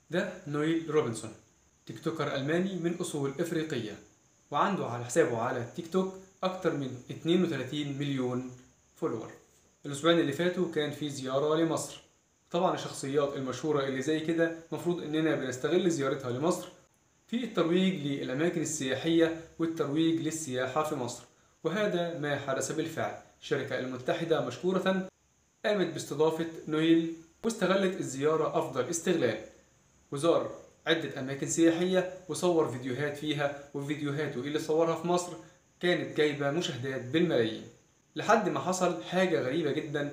ده نويل روبنسون تيك توكر ألماني من أصول إفريقية وعنده على حسابه على التيك توك أكتر من 32 مليون فولور الأسبوعين اللي فاتوا كان في زيارة لمصر طبعا الشخصيات المشهورة اللي زي كده مفروض إننا بنستغل زيارتها لمصر في الترويج للأماكن السياحية والترويج للسياحة في مصر وهذا ما حدث بالفعل الشركة المتحدة مشكورة قامت باستضافة نويل واستغلت الزيارة أفضل استغلال وزار عدة أماكن سياحية وصور فيديوهات فيها وفيديوهاته اللي صورها في مصر كانت جايبة مشاهدات بالملايين لحد ما حصل حاجة غريبة جدا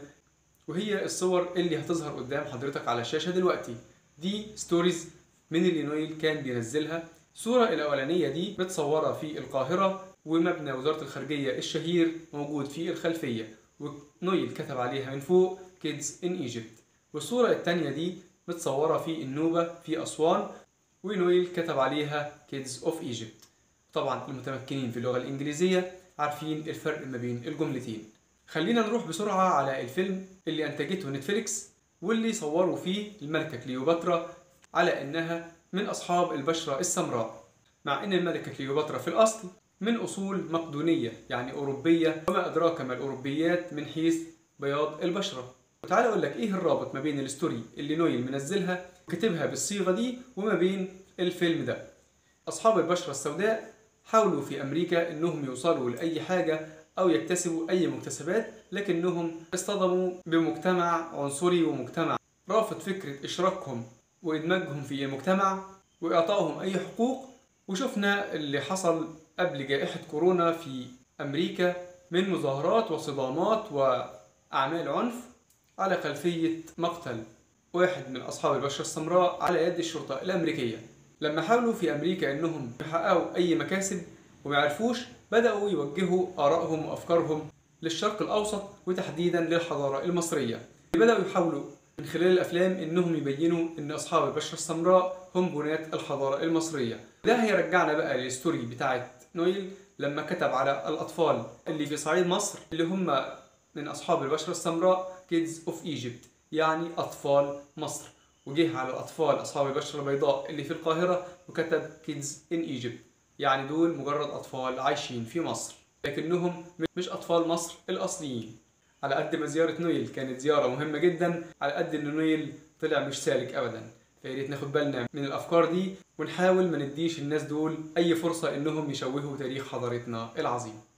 وهي الصور اللي هتظهر قدام حضرتك على الشاشة دلوقتي دي ستوريز من اللي نويل كان بينزلها الصورة الأولانية دي متصورة في القاهرة ومبنى وزارة الخارجية الشهير موجود في الخلفية ونويل كتب عليها من فوق Kids in Egypt والصورة التانية دي متصورة في النوبة في أسوان ونويل كتب عليها Kids of Egypt طبعا المتمكنين في اللغة الإنجليزية عارفين الفرق ما بين الجملتين خلينا نروح بسرعة على الفيلم اللي أنتجته نتفليكس واللي صوروا فيه الملكة كليوباترا على إنها من أصحاب البشرة السمراء مع إن الملكة كليوباترا في الأصل من أصول مقدونية يعني أوروبية وما أدراك ما الأوروبيات من حيث بياض البشرة وتعالى أقول لك إيه الرابط ما بين الستوري اللي نويل منزلها وكتبها بالصيغة دي وما بين الفيلم ده أصحاب البشرة السوداء حاولوا في أمريكا إنهم يوصلوا لأي حاجة أو يكتسبوا أي مكتسبات لكنهم اصطدموا بمجتمع عنصري ومجتمع رافض فكرة إشراكهم وإدماجهم في المجتمع وإعطائهم أي حقوق وشفنا اللي حصل قبل جائحة كورونا في أمريكا من مظاهرات وصدامات وأعمال عنف على خلفية مقتل واحد من أصحاب البشرة السمراء على يد الشرطة الأمريكية لما حاولوا في أمريكا إنهم يحققوا أي مكاسب وما عرفوش بدأوا يوجهوا آرائهم وأفكارهم للشرق الأوسط وتحديدا للحضارة المصرية بدأوا يحاولوا من خلال الأفلام إنهم يبينوا إن أصحاب البشرة السمراء هم بناة الحضارة المصرية ده هيرجعنا بقى للستوري بتاعت نويل لما كتب على الأطفال اللي في صعيد مصر اللي هم من أصحاب البشرة السمراء Kids of Egypt يعني أطفال مصر وجه على الأطفال أصحاب البشرة البيضاء اللي في القاهرة وكتب Kids in Egypt يعني دول مجرد أطفال عايشين في مصر لكنهم مش أطفال مصر الأصليين على قد ما زيارة نويل كانت زيارة مهمة جدا على قد إن نويل طلع مش سالك أبدا فياريت ناخد بالنا من الأفكار دي ونحاول ما نديش الناس دول أي فرصة إنهم يشوهوا تاريخ حضارتنا العظيم